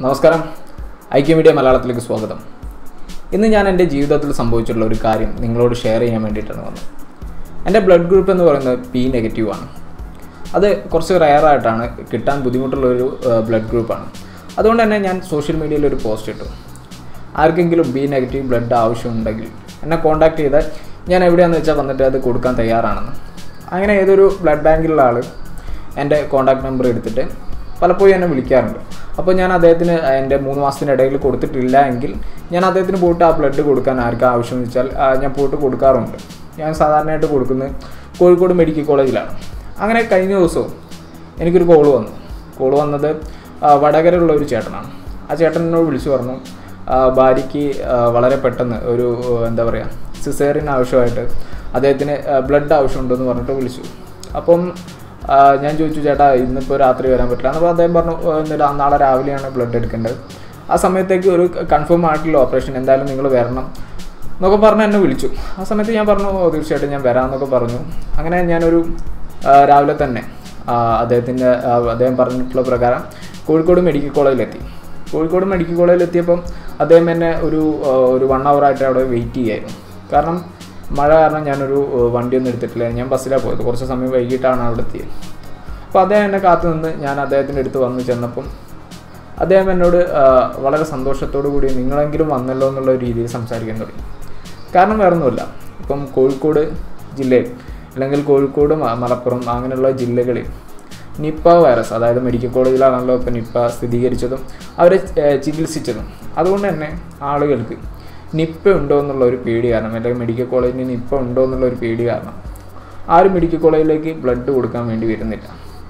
നമസ്കാരം ഐക്യ മീഡിയ മലയാളത്തിലേക്ക് സ്വാഗതം ഇന്ന് ഞാൻ എൻ്റെ ജീവിതത്തിൽ സംഭവിച്ചിട്ടുള്ള ഒരു കാര്യം നിങ്ങളോട് ഷെയർ ചെയ്യാൻ വേണ്ടിയിട്ടാണ് വന്നത് എൻ്റെ ബ്ലഡ് ഗ്രൂപ്പ് എന്ന് പറയുന്നത് പി നെഗറ്റീവ് ആണ് അത് കുറച്ച് റയറായിട്ടാണ് കിട്ടാൻ ബുദ്ധിമുട്ടുള്ള ഒരു ബ്ലഡ് ഗ്രൂപ്പാണ് അതുകൊണ്ട് തന്നെ ഞാൻ സോഷ്യൽ മീഡിയയിൽ ഒരു പോസ്റ്റ് ഇട്ടു ആർക്കെങ്കിലും ബി നെഗറ്റീവ് ബ്ലഡ് ആവശ്യമുണ്ടെങ്കിൽ എന്നെ കോൺടാക്ട് ചെയ്താൽ ഞാൻ എവിടെയാണെന്ന് വെച്ചാൽ വന്നിട്ട് അത് കൊടുക്കാൻ തയ്യാറാണെന്ന് അങ്ങനെ ഏതൊരു ബ്ലഡ് ബാങ്കിലുള്ള ആൾ എൻ്റെ കോൺടാക്ട് നമ്പർ എടുത്തിട്ട് പലപ്പോഴും എന്നെ വിളിക്കാറുണ്ട് അപ്പോൾ ഞാൻ അദ്ദേഹത്തിന് എൻ്റെ മൂന്ന് മാസത്തിനിടയിൽ കൊടുത്തിട്ടില്ല എങ്കിൽ ഞാൻ അദ്ദേഹത്തിന് പോയിട്ട് ആ ബ്ലഡ് കൊടുക്കാൻ ആർക്കും ആവശ്യമെന്ന് വെച്ചാൽ ആ, ഞാൻ പോയിട്ട് കൊടുക്കാറുണ്ട് ഞാൻ സാധാരണയായിട്ട് കൊടുക്കുന്നത് കോഴിക്കോട് മെഡിക്കൽ കോളേജിലാണ് അങ്ങനെ കഴിഞ്ഞ ദിവസവും എനിക്കൊരു കോൾ വന്നു കോൾ വന്നത് ആ, വടകരയുള്ള ഒരു ചേട്ടനാണ് ആ ചേട്ടൻ എന്നോട് വിളിച്ചു പറഞ്ഞു ആ, ഭാര്യയ്ക്ക് ആ, വളരെ പെട്ടെന്ന് ഒരു ആ, എന്താ പറയുക സിസേറിയൻ ആവശ്യമായിട്ട് അദ്ദേഹത്തിന് ബ്ലഡ് ആവശ്യമുണ്ടെന്ന് പറഞ്ഞിട്ട് വിളിച്ചു അപ്പം ആ, ഞാൻ ചോദിച്ചു ചേട്ടാ ഇന്നിപ്പോൾ രാത്രി വരാൻ പറ്റില്ല എന്നപ്പോൾ അദ്ദേഹം പറഞ്ഞു "ആ, ഇന്ന് രാ- നാളെ രാവിലെയാണ് ബ്ലഡ് എടുക്കേണ്ടത് ആ സമയത്തേക്ക് ഒരു കൺഫേം ആയിട്ടുള്ള ഓപ്പറേഷൻ എന്തായാലും നിങ്ങൾ വരണം എന്നൊക്കെ പറഞ്ഞ് എന്നെ വിളിച്ചു ആ സമയത്ത് ഞാൻ പറഞ്ഞു "ഓ, തീർച്ചയായിട്ടും ഞാൻ വരാമെന്നൊക്കെ പറഞ്ഞു അങ്ങനെ ഞാനൊരു ആ, രാവിലെ തന്നെ ആ, അദ്ദേഹത്തിൻ്റെ ആ, അദ്ദേഹം പറഞ്ഞിട്ടുള്ള പ്രകാരം കോഴിക്കോട് മെഡിക്കൽ കോളേജിലെത്തി കോഴിക്കോട് മെഡിക്കൽ കോളേജിൽ എത്തിയപ്പം അദ്ദേഹം എന്നെ ഒരു ആ, ഒരു വൺ ആയിട്ട് അവിടെ വെയിറ്റ് ചെയ്യായിരുന്നു കാരണം മഴ കാരണം ഞാനൊരു ആ, വണ്ടിയൊന്നും എടുത്തിട്ടില്ല ഞാൻ ബസ്സിലാണ് പോയത് കുറച്ച് സമയം വൈകിട്ടാണ് അവിടെ എത്തിയത് അപ്പോൾ അദ്ദേഹം എന്നെ കാത്തു നിന്ന് ഞാൻ അദ്ദേഹത്തിൻ്റെ അടുത്ത് വന്ന് ചെന്നപ്പം അദ്ദേഹം എന്നോട് ആ, വളരെ സന്തോഷത്തോടു കൂടി നിങ്ങളെങ്കിലും വന്നല്ലോ എന്നുള്ള രീതിയിൽ സംസാരിക്കാൻ തുടങ്ങി കാരണം വേറൊന്നുമില്ല ഇപ്പം കോഴിക്കോട് ജില്ലയിൽ അല്ലെങ്കിൽ കോഴിക്കോട് മ- മലപ്പുറം അങ്ങനെയുള്ള ജില്ലകളിൽ നിപ്പ വൈറസ് അതായത് മെഡിക്കൽ കോളേജിലാണല്ലോ ഇപ്പോൾ നിപ്പ സ്ഥിരീകരിച്ചതും അവരെ ഏഹ്, ചികിത്സിച്ചതും അതുകൊണ്ട് തന്നെ ആളുകൾക്ക് നിപ്പ ഉണ്ടോ എന്നുള്ള ഒരു പേടി കാരണം അല്ലെങ്കിൽ മെഡിക്കൽ കോളേജിന് നിപ്പ ഉണ്ടോ എന്നുള്ള ഒരു പേടി കാരണം ആരും മെഡിക്കൽ കോളേജിലേക്ക് ബ്ലഡ് കൊടുക്കാൻ വേണ്ടി വരുന്നില്ല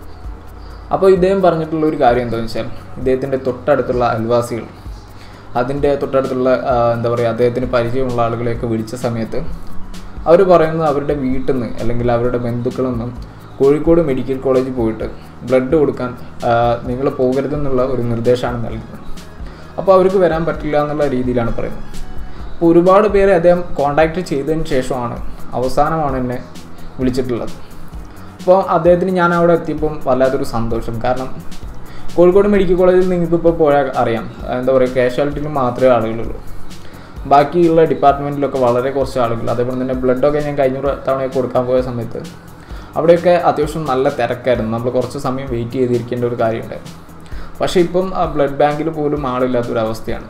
അപ്പോൾ ഇദ്ദേഹം പറഞ്ഞിട്ടുള്ള ഒരു കാര്യം എന്താണെന്ന് വെച്ചാൽ ഇദ്ദേഹത്തിൻ്റെ തൊട്ടടുത്തുള്ള അയൽവാസികൾ അതിൻ്റെ തൊട്ടടുത്തുള്ള ആ, എന്താ പറയുക അദ്ദേഹത്തിന് പരിചയമുള്ള ആളുകളെയൊക്കെ വിളിച്ച സമയത്ത് അവർ പറയുന്നത് അവരുടെ വീട്ടിൽ നിന്ന് അല്ലെങ്കിൽ അവരുടെ ബന്ധുക്കളിൽ നിന്നും കോഴിക്കോട് മെഡിക്കൽ കോളേജിൽ പോയിട്ട് ബ്ലഡ് കൊടുക്കാൻ നിങ്ങൾ പോകരുതെന്നുള്ള ഒരു നിർദ്ദേശമാണ് നൽകുന്നത് അപ്പോൾ അവർക്ക് വരാൻ പറ്റില്ല എന്നുള്ള രീതിയിലാണ് പറയുന്നത് അപ്പോൾ ഒരുപാട് പേരെ അദ്ദേഹം കോണ്ടാക്ട് ചെയ്തതിന് ശേഷമാണ് അവസാനമാണ് എന്നെ വിളിച്ചിട്ടുള്ളത് അപ്പോൾ അദ്ദേഹത്തിന് ഞാൻ അവിടെ എത്തിയപ്പം വല്ലാത്തൊരു സന്തോഷം കാരണം കോഴിക്കോട് മെഡിക്കൽ കോളേജിൽ നിങ്ങൾക്ക് ഇപ്പോൾ പോയാൽ അറിയാം എന്താ പറയുക കാഷ്വാലിറ്റിയിൽ മാത്രമേ ആളുകളുള്ളൂ ബാക്കിയുള്ള ഡിപ്പാർട്ട്മെൻറ്റിലൊക്കെ വളരെ കുറച്ച് ആളുകൾ അതേപോലെ തന്നെ ബ്ലഡൊക്കെ ഞാൻ കഴിഞ്ഞ ഒരു തവണയൊക്കെ കൊടുക്കാൻ പോയ സമയത്ത് അവിടെയൊക്കെ അത്യാവശ്യം നല്ല തിരക്കായിരുന്നു നമ്മൾ കുറച്ച് സമയം വെയിറ്റ് ചെയ്തിരിക്കേണ്ട ഒരു കാര്യമുണ്ടായിരുന്നു പക്ഷേ ഇപ്പം ആ ബ്ലഡ് ബാങ്കിൽ പോലും ആളില്ലാത്തൊരവസ്ഥയാണ്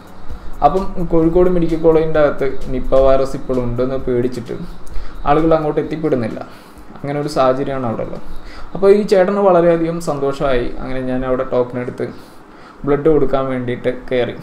അപ്പം കോഴിക്കോട് മെഡിക്കൽ കോളേജിൻ്റെ അകത്ത് നിപ്പ വൈറസ് ഇപ്പോഴും ഉണ്ടെന്ന് പേടിച്ചിട്ട് ആളുകൾ അങ്ങോട്ട് എത്തിപ്പെടുന്നില്ല അങ്ങനെ ഒരു സാഹചര്യമാണ് അവിടെ ഉള്ളത് അപ്പോൾ ഈ ചേട്ടന് വളരെയധികം സന്തോഷമായി അങ്ങനെ ഞാൻ അവിടെ ടോക്കൺ എടുത്ത് ബ്ലഡ് കൊടുക്കാൻ വേണ്ടിയിട്ട് കയറി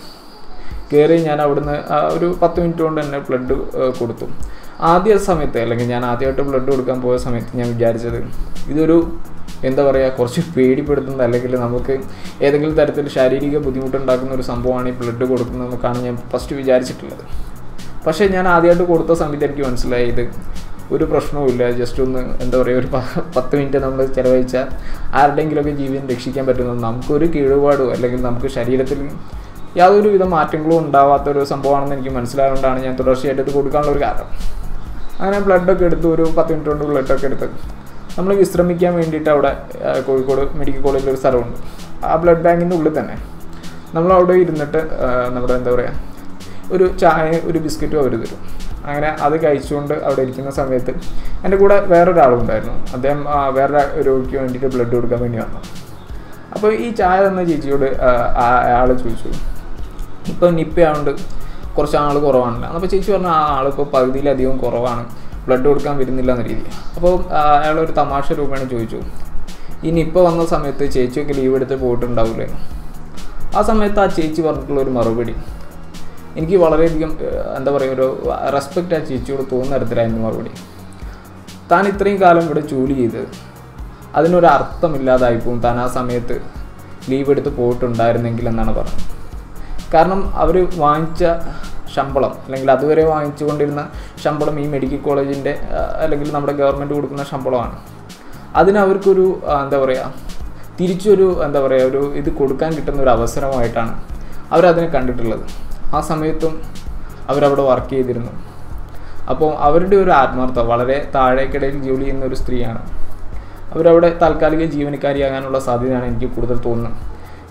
കയറി ഞാൻ അവിടുന്ന് ആ ഒരു പത്ത് മിനിറ്റ് കൊണ്ട് തന്നെ ബ്ലഡ് കൊടുത്തു ആദ്യ സമയത്ത് അല്ലെങ്കിൽ ഞാൻ ആദ്യമായിട്ട് ബ്ലഡ് കൊടുക്കാൻ പോയ സമയത്ത് ഞാൻ വിചാരിച്ചത് ഇതൊരു എന്താ പറയുക കുറച്ച് പേടിപ്പെടുത്തുന്നത് അല്ലെങ്കിൽ നമുക്ക് ഏതെങ്കിലും തരത്തിൽ ശാരീരിക ബുദ്ധിമുട്ടുണ്ടാക്കുന്ന ഒരു സംഭവമാണ് ഈ ബ്ലഡ് കൊടുക്കുന്നതെന്നൊക്കെയാണ് ഞാൻ ഫസ്റ്റ് വിചാരിച്ചിട്ടുള്ളത് പക്ഷേ ഞാൻ ആദ്യമായിട്ട് കൊടുത്ത സമയത്ത് എനിക്ക് മനസ്സിലായി ഇത് ഒരു പ്രശ്നവുമില്ല ജസ്റ്റ് ഒന്ന് എന്താ പറയുക ഒരു പ- പത്ത് മിനിറ്റ് നമ്മൾ ചിലവഴിച്ചാൽ ആരുടെയെങ്കിലുമൊക്കെ ജീവൻ രക്ഷിക്കാൻ പറ്റുന്നത് നമുക്കൊരു കീഴുപാടോ അല്ലെങ്കിൽ നമുക്ക് ശരീരത്തിൽ യാതൊരു വിധ മാറ്റങ്ങളും ഉണ്ടാവാത്ത ഒരു സംഭവമാണെന്ന് എനിക്ക് മനസ്സിലായതുകൊണ്ടാണ് ഞാൻ തുടർച്ചയായിട്ട് ഇത് കൊടുക്കാനുള്ള ഒരു കാരണം അങ്ങനെ ബ്ലഡൊക്കെ എടുത്ത് ഒരു പത്ത് മിനിറ്റ് കൊണ്ട് ബ്ലഡൊക്കെ എടുത്ത് നമ്മൾ വിശ്രമിക്കാൻ വേണ്ടിയിട്ട് അവിടെ ആ, കോഴിക്കോട് മെഡിക്കൽ കോളേജിൽ ഒരു സ്ഥലമുണ്ട് ആ ബ്ലഡ് ബാങ്കിൻ്റെ ഉള്ളിൽ തന്നെ നമ്മൾ അവിടെ ഇരുന്നിട്ട് ആ, നമ്മുടെ എന്താ പറയുക ഒരു ചായ ഒരു ബിസ്ക്കറ്റും അവർ തരും അങ്ങനെ അത് കഴിച്ചുകൊണ്ട് അവിടെ ഇരിക്കുന്ന സമയത്ത് എൻ്റെ കൂടെ വേറൊരാളും ഉണ്ടായിരുന്നു അദ്ദേഹം ആ, വേറെ രോഗിക്ക് വേണ്ടിയിട്ട് ബ്ലഡ് കൊടുക്കാൻ വേണ്ടി വന്നു അപ്പോൾ ഈ ചായ തന്ന ചേച്ചിയോട് അയാൾ ചോദിച്ചു ഇപ്പോൾ നിപ്പയായതുകൊണ്ട് കുറച്ച് ആൾ കുറവാണല്ലോ അപ്പോൾ ചേച്ചി പറഞ്ഞു ആ ആളിപ്പോൾ പകുതിയിലധികം കുറവാണ് ബ്ലഡ് കൊടുക്കാൻ വരുന്നില്ല എന്ന രീതി അപ്പോൾ അയാൾ ഒരു തമാശ രൂപേണ ചോദിച്ചു ഈ നിപ്പ വന്ന സമയത്ത് ചേച്ചിയൊക്കെ ലീവ് എടുത്ത് പോയിട്ടുണ്ടാവില്ലേ ആ സമയത്ത് ആ ചേച്ചി പറഞ്ഞിട്ടുള്ള ഒരു മറുപടി എനിക്ക് വളരെയധികം ഏഹ്, എന്താ പറയുക ഒരു റെസ്പെക്റ്റ് ആ ചേച്ചിയോട് തോന്നുന്ന തരത്തിലായിരുന്നു മറുപടി താൻ ഇത്രയും കാലം ഇവിടെ ജോലി ചെയ്ത് അതിനൊരു അർത്ഥമില്ലാതായി പോകും താൻ ആ സമയത്ത് ലീവ് എടുത്ത് പോയിട്ടുണ്ടായിരുന്നെങ്കിൽ എന്നാണ് പറഞ്ഞത് കാരണം അവർ വാങ്ങിച്ച ശമ്പളം അല്ലെങ്കിൽ അതുവരെ വാങ്ങിച്ചുകൊണ്ടിരുന്ന ശമ്പളം ഈ മെഡിക്കൽ കോളേജിൻ്റെ അല്ലെങ്കിൽ നമ്മുടെ ഗവൺമെൻറ് കൊടുക്കുന്ന ശമ്പളമാണ് അതിന് അവർക്കൊരു ആ, എന്താ പറയുക തിരിച്ചൊരു എന്താ പറയുക ഒരു ഇത് കൊടുക്കാൻ കിട്ടുന്ന ഒരു അവസരമായിട്ടാണ് അവരതിനെ കണ്ടിട്ടുള്ളത് ആ സമയത്തും അവരവിടെ വർക്ക് ചെയ്തിരുന്നു അപ്പോൾ അവരുടെ ഒരു ആത്മാർത്ഥത വളരെ താഴേക്കിടയിൽ ജോലി ചെയ്യുന്ന ഒരു സ്ത്രീയാണ് അവരവിടെ താൽക്കാലിക ജീവനക്കാരിയാകാനുള്ള സാധ്യതയാണ് എനിക്ക് കൂടുതൽ തോന്നുന്നത്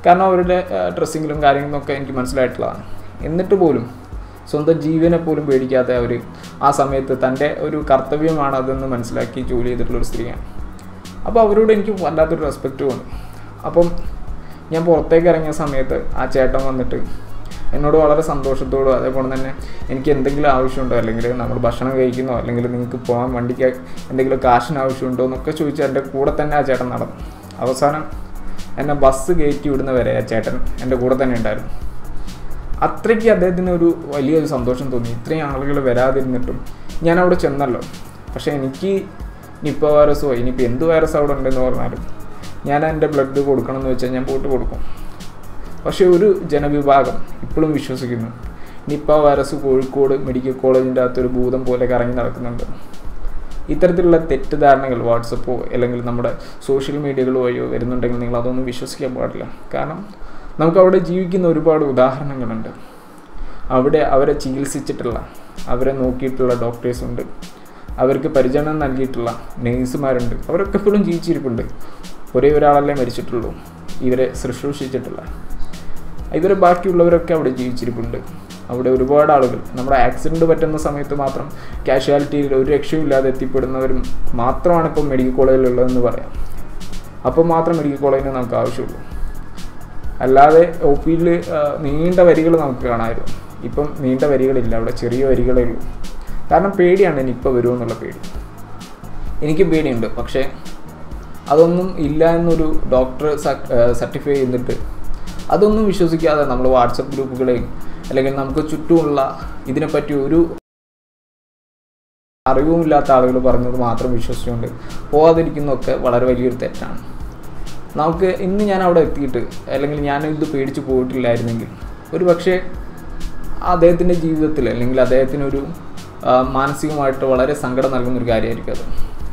കാരണം അവരുടെ ഡ്രസ്സിങ്ങിലും കാര്യങ്ങളൊക്കെ എനിക്ക് മനസ്സിലായിട്ടുള്ളതാണ് എന്നിട്ട് പോലും സ്വന്തം ജീവനെ പോലും പേടിക്കാതെ അവർ ആ സമയത്ത് തൻ്റെ ഒരു കർത്തവ്യമാണ് അതെന്ന് മനസ്സിലാക്കി ജോലി ചെയ്തിട്ടുള്ള ഒരു സ്ത്രീയാണ് അപ്പോൾ അവരോട് എനിക്ക് വല്ലാത്തൊരു റെസ്പെക്റ്റ് തോന്നി അപ്പം ഞാൻ പുറത്തേക്ക് ഇറങ്ങിയ സമയത്ത് ആ ചേട്ടൻ വന്നിട്ട് എന്നോട് വളരെ സന്തോഷത്തോടും അതേപോലെ തന്നെ എനിക്ക് എന്തെങ്കിലും ആവശ്യമുണ്ടോ അല്ലെങ്കിൽ നമ്മൾ ഭക്ഷണം കഴിക്കുന്നോ അല്ലെങ്കിൽ നിങ്ങൾക്ക് പോകാൻ വണ്ടിക്ക് എന്തെങ്കിലും കാശിന് ആവശ്യമുണ്ടോ എന്നൊക്കെ ചോദിച്ച് എൻ്റെ കൂടെ തന്നെ ആ ചേട്ടൻ നടന്നു അവസാനം എന്നെ ബസ് കയറ്റി വിടുന്ന വരെ ആ ചേട്ടൻ എൻ്റെ കൂടെ തന്നെ ഉണ്ടായിരുന്നു അത്രയ്ക്ക് അദ്ദേഹത്തിന് ഒരു വലിയൊരു സന്തോഷം തോന്നി ഇത്രയും ആളുകൾ വരാതിരുന്നിട്ടും ഞാൻ അവിടെ ചെന്നല്ലോ പക്ഷേ എനിക്ക് നിപ്പ വൈറസോ ഇനിയിപ്പോൾ എന്ത് വൈറസ് അവിടെ ഉണ്ടെന്ന് പറഞ്ഞാലും ഞാൻ എൻ്റെ ബ്ലഡ് കൊടുക്കണം എന്ന് വെച്ചാൽ ഞാൻ പോയിട്ട് കൊടുക്കും പക്ഷേ ഒരു ജനവിഭാഗം ഇപ്പോഴും വിശ്വസിക്കുന്നു നിപ്പ വൈറസ് കോഴിക്കോട് മെഡിക്കൽ കോളേജിൻ്റെ അകത്തൊരു ഭൂതം പോലെ കറങ്ങി നടക്കുന്നുണ്ട് ഇത്തരത്തിലുള്ള തെറ്റിദ്ധാരണകൾ വാട്സപ്പോ അല്ലെങ്കിൽ നമ്മുടെ സോഷ്യൽ മീഡിയകൾ വഴിയോ വരുന്നുണ്ടെങ്കിൽ നിങ്ങൾ അതൊന്നും വിശ്വസിക്കാൻ പാടില്ല കാരണം നമുക്ക് അവിടെ ജീവിക്കുന്ന ഒരുപാട് ഉദാഹരണങ്ങളുണ്ട് അവിടെ അവരെ ചികിത്സിച്ചിട്ടുള്ള അവരെ നോക്കിയിട്ടുള്ള ഡോക്ടേഴ്സുണ്ട് അവർക്ക് പരിചരണം നൽകിയിട്ടുള്ള നേഴ്സുമാരുണ്ട് അവരൊക്കെ ഇപ്പോഴും ജീവിച്ചിരിപ്പുണ്ട് ഒരേ ഒരാളല്ലേ മരിച്ചിട്ടുള്ളൂ ഇവരെ ശുശ്രൂഷിച്ചിട്ടുള്ള ഇവരെ ബാക്കിയുള്ളവരൊക്കെ അവിടെ ജീവിച്ചിരിപ്പുണ്ട് അവിടെ ഒരുപാട് ആളുകൾ നമ്മുടെ ആക്സിഡൻറ്റ് പറ്റുന്ന സമയത്ത് മാത്രം കാഷ്വാലിറ്റിയിൽ ഒരു രക്ഷയില്ലാതെ എത്തിപ്പെടുന്നവരും മാത്രമാണ് ഇപ്പം മെഡിക്കൽ കോളേജിലുള്ളതെന്ന് പറയാം അപ്പം മാത്രം മെഡിക്കൽ കോളേജിന് നമുക്ക് ആവശ്യമുള്ളൂ അല്ലാതെ ഒ പിയിൽ നീണ്ട വരികൾ നമുക്ക് കാണാമായിരുന്നു ഇപ്പം നീണ്ട വരികളില്ല അവിടെ ചെറിയ വരികളേ ഉള്ളൂ കാരണം പേടിയാണ് നിപ്പ വരുമെന്നുള്ള പേടി എനിക്കും പേടിയുണ്ട് പക്ഷേ അതൊന്നും ഇല്ല എന്നൊരു ഡോക്ടർ സർട്ടിഫൈ ചെയ്തിട്ട് അതൊന്നും വിശ്വസിക്കാതെ നമ്മൾ വാട്സപ്പ് ഗ്രൂപ്പുകളെയും അല്ലെങ്കിൽ നമുക്ക് ചുറ്റുമുള്ള ഇതിനെപ്പറ്റി ഒരു അറിവുമില്ലാത്ത ആളുകൾ പറഞ്ഞത് മാത്രം വിശ്വസിച്ചുകൊണ്ട് പോകാതിരിക്കുന്നതൊക്കെ വളരെ വലിയൊരു തെറ്റാണ് നമുക്ക് ഇന്ന് ഞാൻ അവിടെ എത്തിയിട്ട് അല്ലെങ്കിൽ ഞാൻ ഇത് പേടിച്ച് പോയിട്ടില്ലായിരുന്നെങ്കിൽ ഒരു പക്ഷേ അദ്ദേഹത്തിൻ്റെ ജീവിതത്തിൽ അല്ലെങ്കിൽ അദ്ദേഹത്തിനൊരു മാനസികമായിട്ട് വളരെ സങ്കടം നൽകുന്നൊരു കാര്യമായിരിക്കും അത്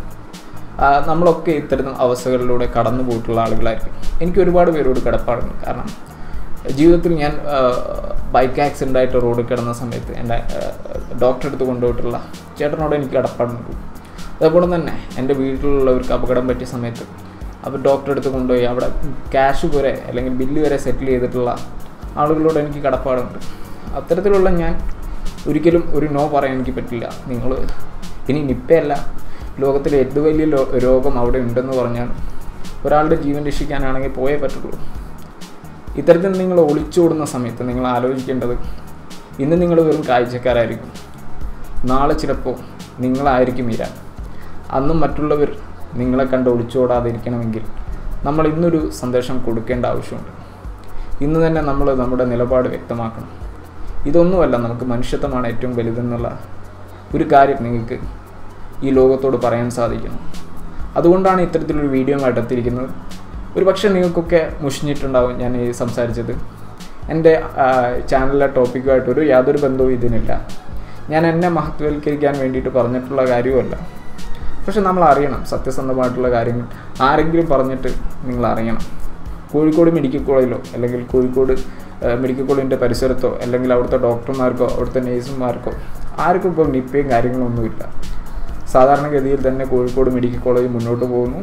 നമ്മളൊക്കെ ഇത്തരം അവസ്ഥകളിലൂടെ കടന്നു പോയിട്ടുള്ള ആളുകളായിരിക്കും എനിക്ക് ഒരുപാട് പേരോട് കിടപ്പാടുണ്ട് കാരണം ജീവിതത്തിൽ ഞാൻ ബൈക്ക് ആക്സിഡൻ്റ് ആയിട്ട് റോഡിൽ കിടന്ന സമയത്ത് എൻ്റെ ഡോക്ടറെ അടുത്ത് കൊണ്ടുപോയിട്ടുള്ള ചേട്ടനോട് എനിക്ക് കിടപ്പാടുണ്ട് അതേപോലെ തന്നെ എൻ്റെ വീട്ടിലുള്ളവർക്ക് അപകടം പറ്റിയ സമയത്ത് അപ്പോൾ ഡോക്ടറെ അടുത്ത് കൊണ്ടുപോയി അവിടെ ക്യാഷ് വരെ അല്ലെങ്കിൽ ബില്ല് വരെ സെറ്റിൽ ചെയ്തിട്ടുള്ള ആളുകളോട് എനിക്ക് കടപ്പാടുണ്ട് അത്തരത്തിലുള്ള ഞാൻ ഒരിക്കലും ഒരു നോ പറയാൻ എനിക്ക് പറ്റില്ല നിങ്ങൾ ഇനി നിപ്പയല്ല ലോകത്തിലെ ഏറ്റവും വലിയ രോഗം അവിടെ ഉണ്ടെന്ന് പറഞ്ഞാൽ ഒരാളുടെ ജീവൻ രക്ഷിക്കാനാണെങ്കിൽ പോയേ പറ്റുള്ളൂ ഇത്തരത്തിൽ നിങ്ങൾ ഒളിച്ചോടുന്ന സമയത്ത് നിങ്ങൾ ആലോചിക്കേണ്ടത് ഇന്ന് നിങ്ങൾ വെറും കാഴ്ചക്കാരായിരിക്കും നാളെ ചിലപ്പോൾ നിങ്ങളായിരിക്കും ഇര അന്നും മറ്റുള്ളവർ നിങ്ങളെ കണ്ട് ഒളിച്ചോടാതിരിക്കണമെങ്കിൽ നമ്മൾ ഇന്നൊരു സന്ദേശം കൊടുക്കേണ്ട ആവശ്യമുണ്ട് ഇന്ന് തന്നെ നമ്മൾ നമ്മുടെ നിലപാട് വ്യക്തമാക്കണം ഇതൊന്നുമല്ല നമുക്ക് മനുഷ്യത്വമാണ് ഏറ്റവും വലുതെന്നുള്ള ഒരു കാര്യം നിങ്ങൾക്ക് ഈ ലോകത്തോട് പറയാൻ സാധിക്കണം അതുകൊണ്ടാണ് ഇത്തരത്തിലൊരു വീഡിയോ ആയിട്ട് എത്തിയിരിക്കുന്നത് ഒരു പക്ഷേ നിങ്ങൾക്കൊക്കെ മുഷിഞ്ഞിട്ടുണ്ടാവും ഞാൻ ഈ സംസാരിച്ചത് എൻ്റെ ചാനലിലെ ടോപ്പിക്കുമായിട്ട് ഒരു യാതൊരു ബന്ധവും ഇതിനില്ല ഞാൻ എന്നെ മഹത്വവൽക്കരിക്കാൻ വേണ്ടിയിട്ട് പറഞ്ഞിട്ടുള്ള കാര്യവുമല്ല പക്ഷെ നമ്മൾ അറിയണം സത്യസന്ധമായിട്ടുള്ള കാര്യങ്ങൾ ആരെങ്കിലും പറഞ്ഞിട്ട് നിങ്ങൾ അറിയണം കോഴിക്കോട് മെഡിക്കൽ കോളേജിലോ അല്ലെങ്കിൽ കോഴിക്കോട് മെഡിക്കൽ കോളേജിൻ്റെ പരിസരത്തോ അല്ലെങ്കിൽ അവിടുത്തെ ഡോക്ടർമാർക്കോ അവിടുത്തെ നേഴ്സുമാർക്കോ ആർക്കും ഇപ്പം നിപ്പയും കാര്യങ്ങളൊന്നുമില്ല സാധാരണഗതിയിൽ തന്നെ കോഴിക്കോട് മെഡിക്കൽ കോളേജ് മുന്നോട്ട് പോകുന്നു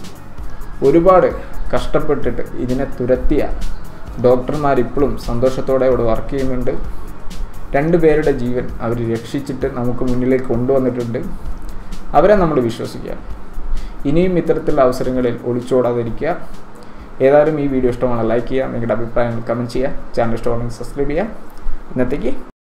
ഒരുപാട് കഷ്ടപ്പെട്ടിട്ട് ഇതിനെ തുരത്തിയ ഡോക്ടർമാർ ഇപ്പോഴും സന്തോഷത്തോടെ അവിടെ വർക്ക് ചെയ്യുന്നുണ്ട് രണ്ട് പേരുടെ ജീവൻ അവർ രക്ഷിച്ചിട്ട് നമുക്ക് മുന്നിലേക്ക് കൊണ്ടുവന്നിട്ടുണ്ട് അവരെ നമ്മൾ വിശ്വസിക്കുക ഇനിയും ഇത്തരത്തിലുള്ള അവസരങ്ങളിൽ ഒളിച്ചോടാതിരിക്കുക ഏതായാലും ഈ വീഡിയോ ഇഷ്ടമാണ് ലൈക്ക് ചെയ്യുക നിങ്ങളുടെ അഭിപ്രായങ്ങൾ കമൻറ്റ് ചെയ്യുക ചാനൽ ഇഷ്ടമാണെങ്കിൽ സബ്സ്ക്രൈബ് ചെയ്യുക ഇന്നത്തേക്ക്